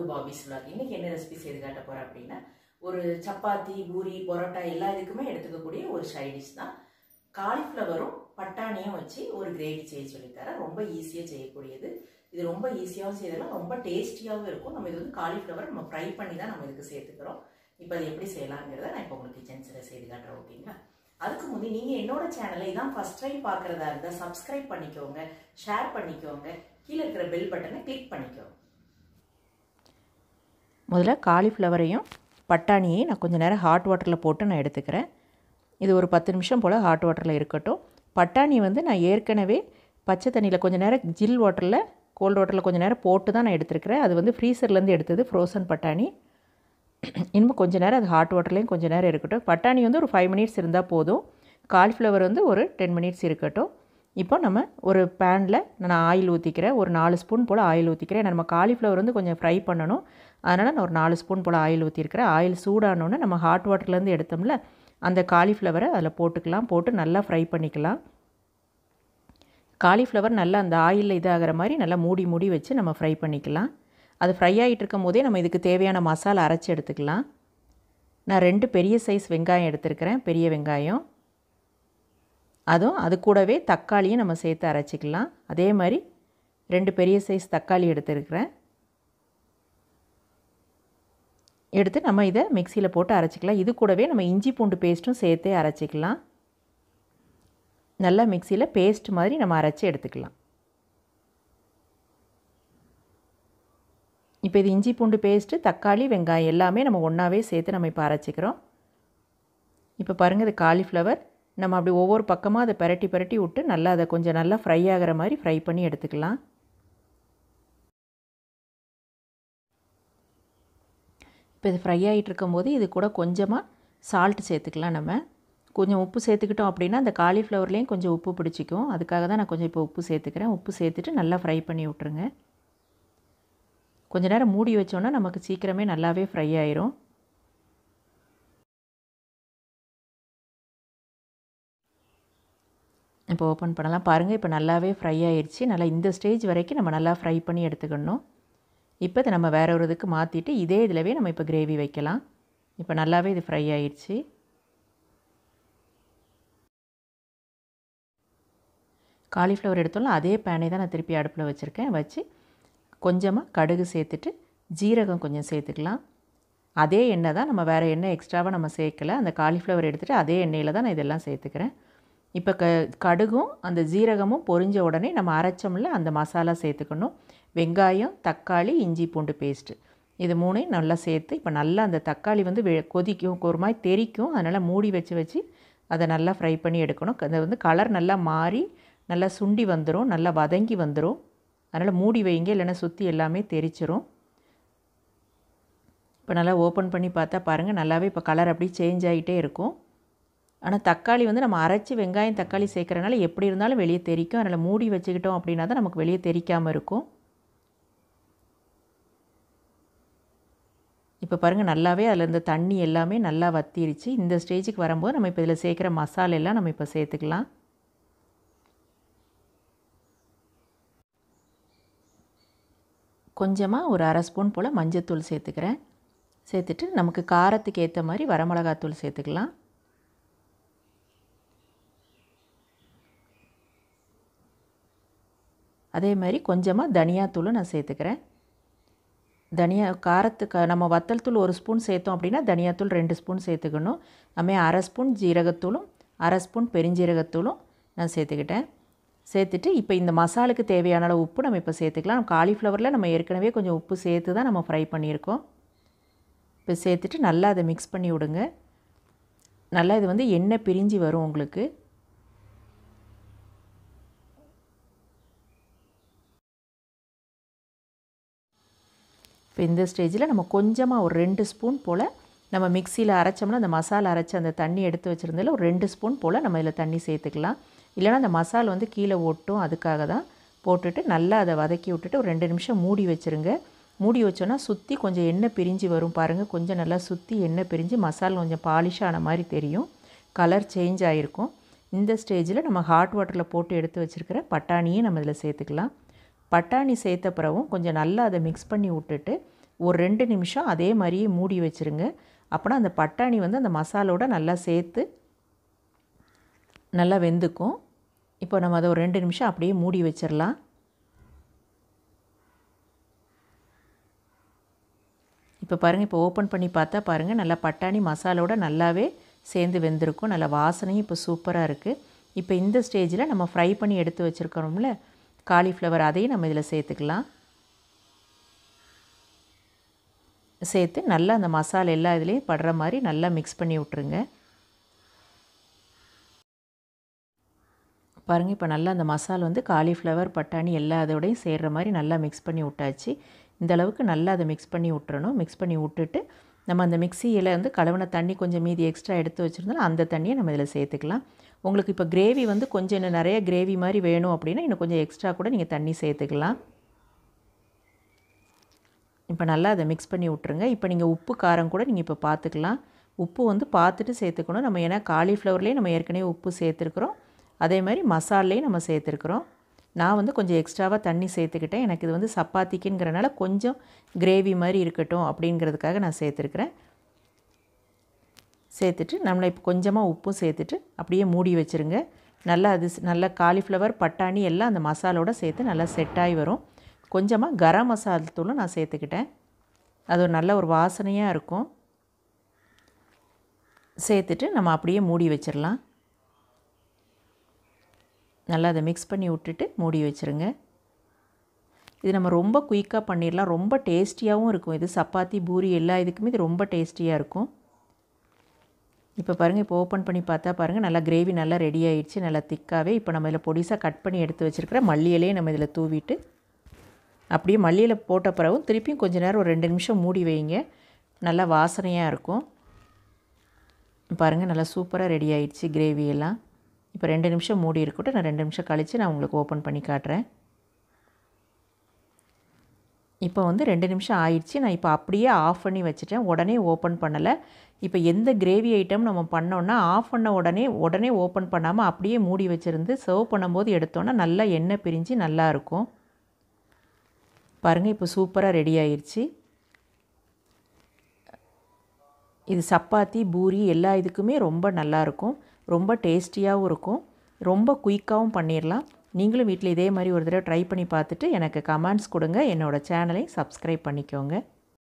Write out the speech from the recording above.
to பாபிஸ் vlog இன்னைக்கு என்ன recipe செய்து காட்ட போறேன் அப்படின்னா ஒரு சப்பாத்தி பூரி பரோட்டா எல்லா இதுக்குமே எடுத்துக்கக்கூடிய ஒரு சைடிஷ் தான் காலிஃப்ளவரும் பட்டாணியும் வச்சு ஒரு கிரேவி செய்ய சொல்லித்தரேன் ரொம்ப ஈஸியாக செய்யக்கூடியது இது ரொம்ப ஈஸியாகவும் செய்யலாம் ரொம்ப டேஸ்டியாகவும் இருக்கும் நம்ம இது வந்து காலிஃப்ளவர் நம்ம ஃப்ரை பண்ணி தான் நம்ம இதுக்கு சேர்த்துக்கிறோம் இப்போ அது எப்படி செய்யலாங்கிறத நான் இப்போ உங்களுக்கு கிச்சன்ஸில் செய்து காட்டுறேன் ஓகேங்களா அதுக்கு முந்தி நீங்கள் என்னோட சேனலை இதான் ஃபர்ஸ்ட் டைம் பார்க்குறதா இருந்தால் சப்ஸ்கிரைப் பண்ணிக்கோங்க ஷேர் பண்ணிக்கோங்க கீழே இருக்கிற பெல் பட்டனை கிளிக் பண்ணிக்கோங்க முதல்ல காலிஃப்ளவரையும் பட்டாணியையும் நான் கொஞ்சம் நேரம் ஹாட் வாட்டரில் போட்டு நான் எடுத்துக்கிறேன் இது ஒரு பத்து நிமிஷம் போல் ஹாட் வாட்டரில் இருக்கட்டும் பட்டாணி வந்து நான் ஏற்கனவே பச்சை தண்ணியில் கொஞ்சம் நேரம் ஜில் வாட்டரில் கோல்டு வாட்டரில் கொஞ்சம் நேரம் போட்டு தான் நான் எடுத்துருக்கிறேன் அது வந்து ஃப்ரீசர்லேருந்து எடுத்தது ஃப்ரோசன் பட்டாணி இன்னும் கொஞ்சம் நேரம் அது ஹாட் வாட்டர்லேயும் கொஞ்சம் நேரம் இருக்கட்டும் பட்டாணி வந்து ஒரு ஃபைவ் மினிட்ஸ் இருந்தால் போதும் காலிஃப்ளவர் வந்து ஒரு டென் மினிட்ஸ் இருக்கட்டும் இப்போ நம்ம ஒரு பேனில் நான் ஆயில் ஊற்றிக்கிறேன் ஒரு நாலு ஸ்பூன் போல் ஆயில் ஊற்றிக்கிறேன் நம்ம காலிஃப்ளவர் வந்து கொஞ்சம் ஃப்ரை பண்ணணும் அதனால் நான் ஒரு நாலு ஸ்பூன் போல் ஆயில் ஊற்றிருக்கிறேன் ஆயில் சூடானோன்னு நம்ம ஹாட் வாட்டர்லேருந்து எடுத்தோம்ல அந்த காலிஃப்ளவரை அதில் போட்டுக்கலாம் போட்டு நல்லா ஃப்ரை பண்ணிக்கலாம் காலிஃப்ளவர் நல்லா அந்த ஆயிலில் இதாகிற மாதிரி நல்லா மூடி மூடி வச்சு நம்ம ஃப்ரை பண்ணிக்கலாம் அது ஃப்ரை ஆகிட்டு இருக்கும் போதே நம்ம இதுக்கு தேவையான மசாலா அரைச்சி எடுத்துக்கலாம் நான் ரெண்டு பெரிய சைஸ் வெங்காயம் எடுத்துருக்கிறேன் பெரிய வெங்காயம் அதுவும் அது கூடவே தக்காளியும் நம்ம சேர்த்து அரைச்சிக்கலாம் அதே மாதிரி ரெண்டு பெரிய சைஸ் தக்காளி எடுத்துருக்கிறேன் எடுத்து நம்ம இதை மிக்சியில் போட்டு அரைச்சிக்கலாம் இது கூடவே நம்ம இஞ்சி பூண்டு பேஸ்ட்டும் சேர்த்தே அரைச்சிக்கலாம் நல்லா மிக்சியில் பேஸ்ட் மாதிரி நம்ம அரைச்சி எடுத்துக்கலாம் இப்போ இது இஞ்சி பூண்டு பேஸ்ட்டு தக்காளி வெங்காயம் எல்லாமே நம்ம ஒன்றாவே சேர்த்து நம்ம இப்போ அரைச்சிக்கிறோம் இப்போ பாருங்கள் இது காலிஃப்ளவர் நம்ம அப்படி ஒவ்வொரு பக்கமாக அதை பரட்டி பரட்டி விட்டு நல்லா அதை கொஞ்சம் நல்லா ஃப்ரை ஆகிற மாதிரி ஃப்ரை பண்ணி எடுத்துக்கலாம் இப்போ இது ஃப்ரை ஆகிட்டு இருக்கும்போது இது கூட கொஞ்சமாக சால்ட் சேர்த்துக்கலாம் நம்ம கொஞ்சம் உப்பு சேர்த்துக்கிட்டோம் அப்படின்னா அந்த காலிஃப்ளவர்லேயும் கொஞ்சம் உப்பு பிடிச்சிக்கும் அதுக்காக தான் நான் கொஞ்சம் இப்போ உப்பு சேர்த்துக்கிறேன் உப்பு சேர்த்துட்டு நல்லா ஃப்ரை பண்ணி விட்ருங்க கொஞ்ச நேரம் மூடி வச்சோன்னா நமக்கு சீக்கிரமே நல்லாவே ஃப்ரை ஆயிரும் இப்போ ஓப்பன் பண்ணலாம் பாருங்கள் இப்போ நல்லாவே ஃப்ரை ஆயிடுச்சு நல்லா இந்த ஸ்டேஜ் வரைக்கும் நம்ம நல்லா ஃப்ரை பண்ணி எடுத்துக்கணும் இப்போ இதை நம்ம வேற ஒரு இதுக்கு மாற்றிட்டு இதே இதிலவே நம்ம இப்போ கிரேவி வைக்கலாம் இப்போ நல்லாவே இது ஃப்ரை ஆயிடுச்சு காலிஃப்ளவர் எடுத்தோம்ல அதே பேனை தான் நான் திருப்பி அடுப்பில் வச்சுருக்கேன் வச்சு கொஞ்சமாக கடுகு சேர்த்துட்டு ஜீரகம் கொஞ்சம் சேர்த்துக்கலாம் அதே எண்ணெய் தான் நம்ம வேறு எண்ணெய் எக்ஸ்ட்ராவாக நம்ம சேர்க்கலை அந்த காலிஃப்ளவர் எடுத்துகிட்டு அதே எண்ணெயில் தான் நான் இதெல்லாம் சேர்த்துக்கிறேன் இப்போ க கடுகும் அந்த ஜீரகமும் பொரிஞ்ச உடனே நம்ம அரைச்சோம்ல அந்த மசாலா சேர்த்துக்கணும் வெங்காயம் தக்காளி இஞ்சி பூண்டு பேஸ்ட்டு இது மூணையும் நல்லா சேர்த்து இப்போ நல்லா அந்த தக்காளி வந்து வெ கொதிக்கும் ஒரு மாதிரி தெரிக்கும் அதனால் மூடி வச்சு வச்சு அதை நல்லா ஃப்ரை பண்ணி எடுக்கணும் அது வந்து கலர் நல்லா மாறி நல்லா சுண்டி வந்துடும் நல்லா வதங்கி வந்துடும் அதனால் மூடி வைங்க இல்லைன்னா சுற்றி எல்லாமே தெரிச்சிரும் இப்போ நல்லா ஓப்பன் பண்ணி பார்த்தா பாருங்கள் நல்லாவே இப்போ கலர் அப்படியே சேஞ்ச் ஆகிட்டே இருக்கும் ஆனால் தக்காளி வந்து நம்ம அரைச்சி வெங்காயம் தக்காளி சேர்க்குறனால எப்படி இருந்தாலும் வெளியே தெரிக்கும் அதனால் மூடி வச்சுக்கிட்டோம் அப்படின்னா தான் நமக்கு வெளியே தெரிக்காமல் இருக்கும் இப்போ பாருங்கள் நல்லாவே அதில் இருந்த தண்ணி எல்லாமே நல்லா வத்திருச்சு இந்த ஸ்டேஜுக்கு வரும்போது நம்ம இப்போ இதில் சேர்க்குற மசாலா எல்லாம் நம்ம இப்போ சேர்த்துக்கலாம் கொஞ்சமாக ஒரு அரை ஸ்பூன் போல் மஞ்சத்தூள் சேர்த்துக்கிறேன் சேர்த்துட்டு நமக்கு காரத்துக்கு ஏற்ற மாதிரி வரமிளகாத்தூள் சேர்த்துக்கலாம் அதே மாதிரி கொஞ்சமாக தனியாத்தூளும் நான் சேர்த்துக்கிறேன் தனியா காரத்துக்கு நம்ம வத்தல் தூள் ஒரு ஸ்பூன் சேர்த்தோம் அப்படின்னா தனியாத்தூள் ரெண்டு ஸ்பூன் சேர்த்துக்கணும் நம்ம அரை ஸ்பூன் ஜீரகத்தூளும் அரை ஸ்பூன் பெருஞ்சீரகத்தூளும் நான் சேர்த்துக்கிட்டேன் சேர்த்துட்டு இப்போ இந்த மசாலுக்கு தேவையான அளவு உப்பு நம்ம இப்போ சேர்த்துக்கலாம் காலிஃப்ளவரில் நம்ம ஏற்கனவே கொஞ்சம் உப்பு சேர்த்து தான் நம்ம ஃப்ரை பண்ணியிருக்கோம் இப்போ சேர்த்துட்டு நல்லா அதை மிக்ஸ் பண்ணி விடுங்க நல்லா இது வந்து எண்ணெய் பிரிஞ்சு வரும் உங்களுக்கு இப்போ இந்த ஸ்டேஜில் நம்ம கொஞ்சமாக ஒரு ரெண்டு ஸ்பூன் போல் நம்ம மிக்சியில் அரைச்சோம்னா அந்த மசாலா அரைச்சி அந்த தண்ணி எடுத்து வச்சுருந்ததில் ஒரு ரெண்டு ஸ்பூன் போல் நம்ம இதில் தண்ணி சேர்த்துக்கலாம் இல்லைனா அந்த மசால் வந்து கீழே ஒட்டும் அதுக்காக தான் போட்டுட்டு நல்லா அதை வதக்கி விட்டுட்டு ஒரு ரெண்டு நிமிஷம் மூடி வச்சுருங்க மூடி வச்சோன்னா சுற்றி கொஞ்சம் எண்ணெய் பிரிஞ்சு வரும் பாருங்கள் கொஞ்சம் நல்லா சுற்றி எண்ணெய் பிரிஞ்சு மசால் கொஞ்சம் பாலிஷ் ஆன மாதிரி தெரியும் கலர் சேஞ்ச் ஆகிருக்கும் இந்த ஸ்டேஜில் நம்ம ஹாட் வாட்டரில் போட்டு எடுத்து வச்சுருக்கிற பட்டாணியை நம்ம இதில் சேர்த்துக்கலாம் பட்டாணி சேர்த்த பிறகும் கொஞ்சம் நல்லா அதை மிக்ஸ் பண்ணி விட்டுட்டு ஒரு ரெண்டு நிமிஷம் அதே மாதிரியே மூடி வச்சுருங்க அப்போனா அந்த பட்டாணி வந்து அந்த மசாலோட நல்லா சேர்த்து நல்லா வெந்துக்கும் இப்போ நம்ம அதை ஒரு ரெண்டு நிமிஷம் அப்படியே மூடி வச்சிடலாம் இப்போ பாருங்கள் இப்போ ஓப்பன் பண்ணி பார்த்தா பாருங்கள் நல்லா பட்டாணி மசாலோட நல்லாவே சேர்ந்து வெந்திருக்கும் நல்லா வாசனையும் இப்போ சூப்பராக இருக்குது இப்போ இந்த ஸ்டேஜில் நம்ம ஃப்ரை பண்ணி எடுத்து வச்சுருக்கிறோம்ல காலிஃப்ளவர் அதையும் நம்ம இதில் சேர்த்துக்கலாம் சேர்த்து நல்லா அந்த மசாலா எல்லா இதுலேயும் படுற மாதிரி நல்லா மிக்ஸ் பண்ணி விட்ருங்க பாருங்கள் இப்போ நல்லா அந்த மசாலா வந்து காலிஃப்ளவர் பட்டாணி எல்லா அதோடையும் சேர்கிற மாதிரி நல்லா மிக்ஸ் பண்ணி விட்டாச்சு இந்த அளவுக்கு நல்லா அதை மிக்ஸ் பண்ணி விட்டுறணும் மிக்ஸ் பண்ணி விட்டுட்டு நம்ம அந்த மிக்சியில் வந்து கலவன தண்ணி கொஞ்சம் மீதி எக்ஸ்ட்ரா எடுத்து வச்சுருந்தோம் அந்த தண்ணியை நம்ம இதில் சேர்த்துக்கலாம் உங்களுக்கு இப்போ கிரேவி வந்து கொஞ்சம் இன்னும் நிறைய கிரேவி மாதிரி வேணும் அப்படின்னா இன்னும் கொஞ்சம் எக்ஸ்ட்ரா கூட நீங்கள் தண்ணி சேர்த்துக்கலாம் இப்போ நல்லா அதை மிக்ஸ் பண்ணி விட்ருங்க இப்போ நீங்கள் உப்பு காரம் கூட நீங்கள் இப்போ பார்த்துக்கலாம் உப்பு வந்து பார்த்துட்டு சேர்த்துக்கணும் நம்ம ஏன்னா காலிஃப்ளவர்லேயே நம்ம ஏற்கனவே உப்பு சேர்த்துருக்குறோம் அதே மாதிரி மசாலையும் நம்ம சேர்த்துருக்குறோம் நான் வந்து கொஞ்சம் எக்ஸ்ட்ராவாக தண்ணி சேர்த்துக்கிட்டேன் எனக்கு இது வந்து சப்பாத்திக்குங்கிறனால கொஞ்சம் கிரேவி மாதிரி இருக்கட்டும் அப்படிங்கிறதுக்காக நான் சேர்த்துருக்குறேன் சேர்த்துட்டு நம்மளை இப்போ கொஞ்சமாக உப்பும் சேர்த்துட்டு அப்படியே மூடி வச்சுருங்க நல்லா அது நல்லா காலிஃப்ளவர் பட்டாணி எல்லாம் அந்த மசாலோட சேர்த்து நல்லா செட் ஆகி வரும் கொஞ்சமாக கரம் மசாலா தூளும் நான் சேர்த்துக்கிட்டேன் அது ஒரு நல்ல ஒரு வாசனையாக இருக்கும் சேர்த்துட்டு நம்ம அப்படியே மூடி வச்சிடலாம் நல்லா அதை மிக்ஸ் பண்ணி விட்டுட்டு மூடி வச்சுருங்க இது நம்ம ரொம்ப குயிக்காக பண்ணிடலாம் ரொம்ப டேஸ்டியாகவும் இருக்கும் இது சப்பாத்தி பூரி எல்லா இதுக்குமே இது ரொம்ப டேஸ்டியாக இருக்கும் இப்போ பாருங்கள் இப்போ ஓப்பன் பண்ணி பார்த்தா பாருங்கள் நல்லா கிரேவி நல்லா ரெடி ஆயிடுச்சு நல்லா திக்காகவே இப்போ நம்ம இதில் பொடிசாக கட் பண்ணி எடுத்து வச்சுருக்கிற மல்லியிலையே நம்ம இதில் தூவிட்டு அப்படியே மல்லியில் போட்ட பிறகும் திருப்பியும் கொஞ்ச நேரம் ஒரு ரெண்டு நிமிஷம் மூடி வைங்க நல்லா வாசனையாக இருக்கும் பாருங்கள் நல்லா சூப்பராக ரெடி ஆயிடுச்சு கிரேவி எல்லாம் இப்போ ரெண்டு நிமிஷம் மூடி இருக்கட்டும் நான் ரெண்டு நிமிஷம் கழித்து நான் உங்களுக்கு ஓப்பன் பண்ணி காட்டுறேன் இப்போ வந்து ரெண்டு நிமிஷம் ஆயிடுச்சு நான் இப்போ அப்படியே ஆஃப் பண்ணி வச்சுட்டேன் உடனே ஓப்பன் பண்ணலை இப்போ எந்த கிரேவி ஐட்டம் நம்ம பண்ணோன்னா ஆஃப் பண்ண உடனே உடனே ஓப்பன் பண்ணாமல் அப்படியே மூடி வச்சுருந்து சர்வ் பண்ணும்போது எடுத்தோன்னா நல்லா எண்ணெய் பிரிஞ்சு நல்லாயிருக்கும் பாருங்கள் இப்போ சூப்பராக ரெடி ஆயிடுச்சு இது சப்பாத்தி பூரி எல்லா இதுக்குமே ரொம்ப நல்லாயிருக்கும் ரொம்ப டேஸ்டியாகவும் இருக்கும் ரொம்ப குயிக்காகவும் பண்ணிடலாம் நீங்களும் வீட்டில் இதே மாதிரி ஒரு தடவை ட்ரை பண்ணி பார்த்துட்டு எனக்கு கமெண்ட்ஸ் கொடுங்க என்னோடய சேனலை சப்ஸ்கிரைப் பண்ணிக்கோங்க